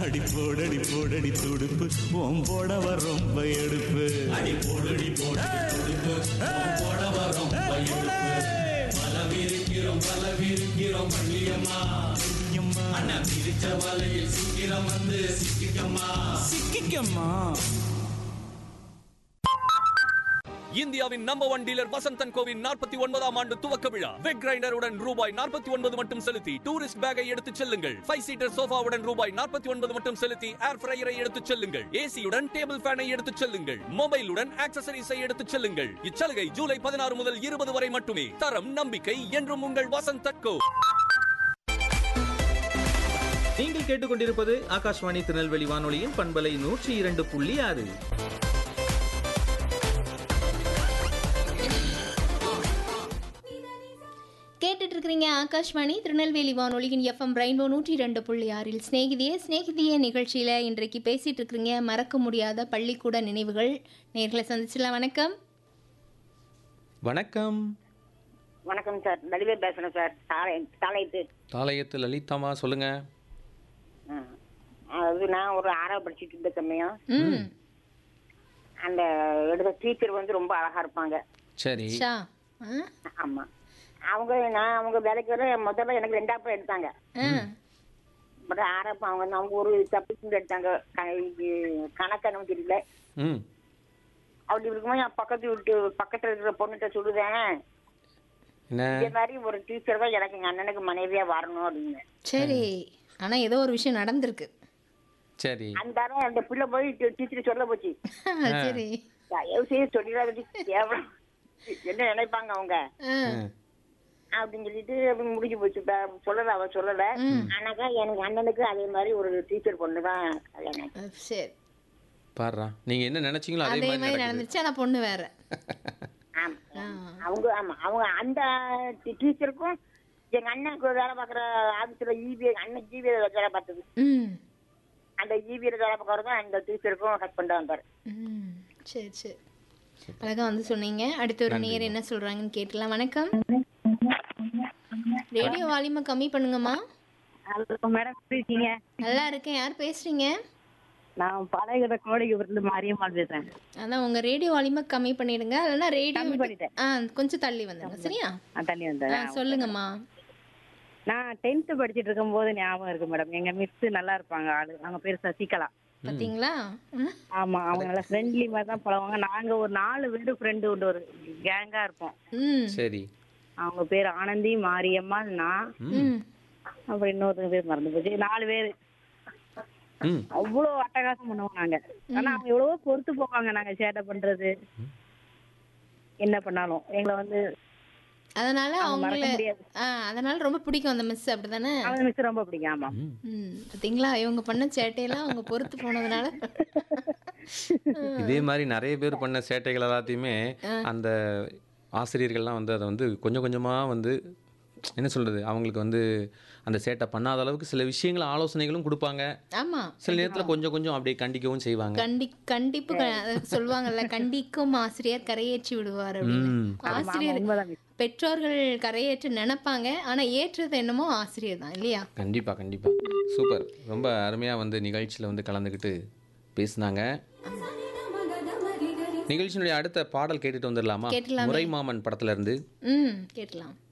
அடி போடடி போடடி துடுப்பு ஓம் போடவ ரொம்ப எடுப்பு அடி போடடி போடடி துடுப்பு போடவ ரொம்ப எடுப்பு பலவிருக்கிறோம் பலவிருக்கிறோம் பள்ளியம்மா அண்ணா பிரிச்ச வலையில் சீக்கிரம் வந்து சிக்கிக்கம்மா சிக்கிக்கம்மா இந்தியாவின் நம்பர் ஒன் டீலர் வசந்தன் கோவின் நாற்பத்தி ஒன்பதாம் ஆண்டு துவக்க விழா வெக் கிரைண்டருடன் ரூபாய் நாற்பத்தி ஒன்பது மட்டும் செலுத்தி டூரிஸ்ட் பேக்கை எடுத்துச் செல்லுங்கள் ஃபைவ் சீட்டர் சோஃபாவுடன் ரூபாய் நாற்பத்தி ஒன்பது மட்டும் செலுத்தி ஏர் ஃப்ரையரை எடுத்துச் செல்லுங்கள் ஏசியுடன் டேபிள் ஃபேனை எடுத்துச் செல்லுங்கள் மொபைலுடன் ஆக்சசரிஸை எடுத்துச் செல்லுங்கள் இச்சலுகை ஜூலை பதினாறு முதல் இருபது வரை மட்டுமே தரம் நம்பிக்கை என்றும் உங்கள் வசந்தன் கோ நீங்கள் கேட்டுக்கொண்டிருப்பது ஆகாஷ்வாணி திருநெல்வேலி வானொலியின் பண்பலை நூற்றி இரண்டு புள்ளி ஆறு கேட்டுட்டு இருக்கிறீங்க ஆகாஷ்வாணி திருநெல்வேலி வானொலியின் எஃப்எம் ரெயின்போ நூற்றி ரெண்டு புள்ளி ஆறில் ஸ்நேகிதியே ஸ்நேகிதியே நிகழ்ச்சியில் இன்றைக்கு பேசிட்டு இருக்கிறீங்க மறக்க முடியாத பள்ளிக்கூட நினைவுகள் நேர்களை சந்திச்சிடலாம் வணக்கம் வணக்கம் வணக்கம் சார் நலிவே பேசுறேன் சார் சாலை சாலைத்து தாளையத்து லலிதாமா சொல்லுங்க அது நான் ஒரு ஆறாவது படிச்சுட்டு இருந்த சமயம் ம் அந்த எடுத்த டீச்சர் வந்து ரொம்ப அழகா இருப்பாங்க சரி ஷா ஆ ஆமா அவங்க நான் அவங்க வேலைக்கு வர முதல்ல எனக்கு ரெண்டாப்பா எடுத்தாங்க ஆ பட் ஆறப்ப அவங்க வந்து அவங்க ஒரு சப்ஜெக்ட் எடுத்தாங்க க- இது கணக்கணும் தெரியல ம் அப்படி இருக்கும்போது நான் பக்கத்து வீட்டு பக்கத்துல இருக்கிற பொண்ணுகிட்ட சொல்லுதேன் என்ன இதே மாதிரி ஒரு டீச்சர் தான் எனக்கு எங்க அண்ணனுக்கு மனைவியா வரணும் அப்படின்னு சரி ஆனால் ஏதோ ஒரு விஷயம் நடந்திருக்கு சரி அந்த ஆளு அந்த பிள்ளை போய் டீச்சர் சொல்ல போச்சு சரி தயவு செய்து சொல்லிடாதடி கேவலம் என்ன நினைப்பாங்க அவங்க ஆ அப்படின்னு சொல்லிட்டு அப்படி முடிஞ்சு போச்சு ப- சொல்லல அவ சொல்லல ஆனாக்கா எனக்கு அண்ணனுக்கு அதே மாதிரி ஒரு டீச்சர் பொண்ணு தான் கல்யாணம் அஹ், சரி பாடுறா நீங்க என்ன நினைச்சீங்களோ அதே அதே மாதிரி மாதிரி நடக்குது நடந்துச்சு ஆனால் பொண்ணு வேற ஆமா அவங்க ஆமா அவங்க அந்த டீச்சருக்கும் எங்க அண்ணனுக்கு வேலை பார்க்குற ஆபீஸ்ல இபி அண்ணன் ஜிபி வேலை பார்த்தது ம் அந்த ஜிபியில் வேலை பார்க்கறதும் அந்த டீச்சருக்கும் ஹஸ்பண்டா வந்தார் ம் சரி சரி அழகா வந்து சொன்னீங்க அடுத்து ஒரு நேர் என்ன சொல்றாங்கன்னு கேட்டலாம் வணக்கம் ரேடியோ வால்யூமை கம்மி பண்ணுங்கம்மா மேடம் எப்படி இருக்கீங்க நல்லா இருக்கேன் யார் பேசுறீங்க நான் பழைய கோடைக்கு மாரியம்மாள் பேசுறேன் அதான் உங்க ரேடியோ வால்யூமை கம்மி பண்ணிடுங்க இல்லைன்னா ரேடியோ கம்மி விட்டு- பண்ணிட்டேன். ஆ கொஞ்சம் தள்ளி வந்துடுங்க சரியா நான் தள்ளி ஆ வந்தேன் சொல்லுங்கம்மா நான் டென்த் படிச்சிட்டு இருக்கும்போது ஞாபகம் இருக்கு மேடம் எங்க மிஸ் நல்லா இருப்பாங்க ஆளு அவங்க பேர் சசிகலா பாத்தீங்களா ம், ஆமா அவங்க நல்லா ஃப்ரெண்ட்லி மாதிரி தான் பழகுவாங்க நாங்க ஒரு நாலு பேரு ஃப்ரெண்டு உண்டு ஒரு கேங்கா இருப்போம் ம் சரி அவங்க பேர் ஆனந்தி மாரியம்மாள் நான் ம் அப்புறம் இன்னொருத்தங்க பேர் மறந்து போச்சு நாலு பேர் ம் அவ்வளோ அட்டகாசம் பண்ணுவோம் நாங்க ஆனா அவங்க எவ்வளவோ பொறுத்து போவாங்க நாங்க சேட்டை பண்றது என்ன பண்ணாலும் எங்களை வந்து அதனால அவங்க மறக்க அவங்கள முடியாது. ஆ அதனால ரொம்ப பிடிக்கும் அந்த மிஸ் அப்படிதானே அவங்க மிஸ் ரொம்ப பிடிக்கும் ஆமா ம் பாத்தீங்களா இவங்க பண்ண சேட்டையெல்லாம் அவங்க பொறுத்து போனதுனால இதே மாதிரி நிறைய பேர் பண்ண சேட்டைகள் எல்லாத்தையுமே அந்த ஆசிரியர்கள்லாம் வந்து அதை வந்து கொஞ்சம் கொஞ்சமாக வந்து என்ன சொல்கிறது அவங்களுக்கு வந்து அந்த சேட்டை பண்ணாத அளவுக்கு சில விஷயங்கள் ஆலோசனைகளும் கொடுப்பாங்க ஆமா சில நேரத்தில் கொஞ்சம் கொஞ்சம் அப்படியே கண்டிக்கவும் செய்வாங்க கண்டி கண்டிப்பு க- அது சொல்லுவாங்கல்ல கண்டிக்கும் ஆசிரியர் கரையேற்றி விடுவார் அப்படின்னு ம். ஆசிரியர் உண்மைதான் miss. பெற்றோர்கள் கரையேற்று நினைப்பாங்க ஆனா ஏற்றது என்னமோ ஆசிரியர் தான் இல்லையா கண்டிப்பாக கண்டிப்பாக சூப்பர் ரொம்ப அருமையாக வந்து நிகழ்ச்சியில் வந்து கலந்துக்கிட்டு பேசுனாங்க நிகழ்ச்சியினுடைய அடுத்த பாடல் கேட்டுட்டு வந்துடலாமா கேட்டுடலாமே. முறை மாமன் படத்துல இருந்து ம் கேட்கலாம்